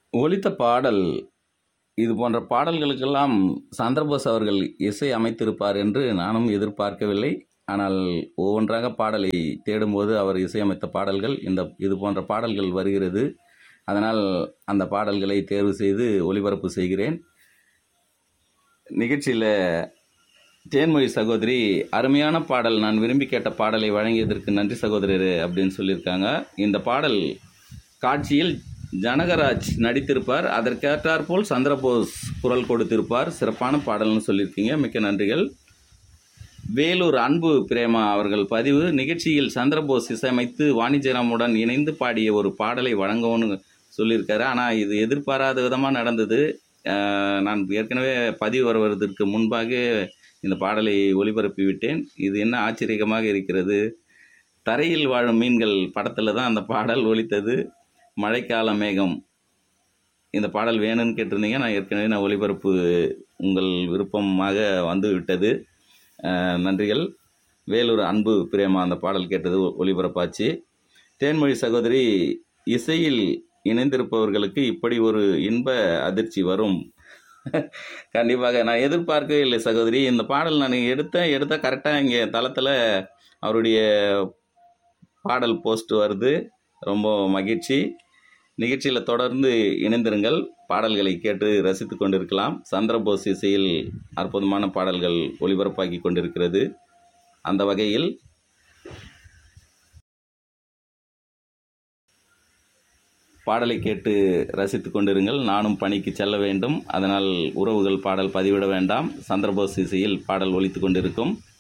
ஒலித்த பாடல் இது போன்ற பாடல்களுக்கெல்லாம் சந்திரபோஸ் அவர்கள் இசை அமைத்திருப்பார் என்று நானும் எதிர்பார்க்கவில்லை ஆனால் ஒவ்வொன்றாக பாடலை தேடும்போது அவர் இசையமைத்த பாடல்கள் இந்த இது போன்ற பாடல்கள் வருகிறது அதனால் அந்த பாடல்களை தேர்வு செய்து ஒளிபரப்பு செய்கிறேன் நிகழ்ச்சியில் தேன்மொழி சகோதரி அருமையான பாடல் நான் விரும்பி கேட்ட பாடலை வழங்கியதற்கு நன்றி சகோதரர் அப்படின்னு சொல்லியிருக்காங்க இந்த பாடல் காட்சியில் ஜனகராஜ் நடித்திருப்பார் அதற்கேற்றாற்போல் சந்திரபோஸ் குரல் கொடுத்திருப்பார் சிறப்பான பாடல்னு சொல்லியிருக்கீங்க மிக்க நன்றிகள் வேலூர் அன்பு பிரேமா அவர்கள் பதிவு நிகழ்ச்சியில் சந்திரபோஸ் இசையமைத்து வாணிஜராமுடன் இணைந்து பாடிய ஒரு பாடலை வழங்கவும்னு சொல்லியிருக்காரு ஆனால் இது எதிர்பாராத விதமாக நடந்தது அஹ், நான் ஏற்கனவே பதிவு வருவதற்கு முன்பாக இந்த பாடலை ஒளிபரப்பி விட்டேன் இது என்ன ஆச்சரியமாக இருக்கிறது தரையில் வாழும் மீன்கள் படத்தில் தான் அந்த பாடல் ஒலித்தது மழைக்கால மேகம் இந்த பாடல் வேணும்னு கேட்டிருந்தீங்க நான் ஏற்கனவே நான் ஒளிபரப்பு உங்கள் விருப்பமாக வந்து விட்டது அஹ், நன்றிகள் வேலூர் அன்பு பிரேமா அந்த பாடல் கேட்டது ஒ- ஒளிபரப்பாச்சு தேன்மொழி சகோதரி இசையில் இணைந்திருப்பவர்களுக்கு இப்படி ஒரு இன்ப அதிர்ச்சி வரும் கண்டிப்பாக நான் எதிர்பார்க்கவே இல்லை சகோதரி இந்த பாடல் நான் எடுத்தேன் எடுத்த கரெக்டாக இங்கே தளத்தில் அவருடைய பாடல் போஸ்ட் வருது ரொம்ப மகிழ்ச்சி நிகழ்ச்சியில் தொடர்ந்து இணைந்திருங்கள் பாடல்களை கேட்டு ரசித்து கொண்டிருக்கலாம் சந்திரபோஸ் இசையில் அற்புதமான பாடல்கள் ஒளிபரப்பாகி கொண்டிருக்கிறது அந்த வகையில் பாடலை கேட்டு ரசித்து கொண்டிருங்கள் நானும் பணிக்கு செல்ல வேண்டும் அதனால் உறவுகள் பாடல் பதிவிட வேண்டாம் சந்திரபோஸ் இசையில் பாடல் ஒலித்து கொண்டிருக்கும்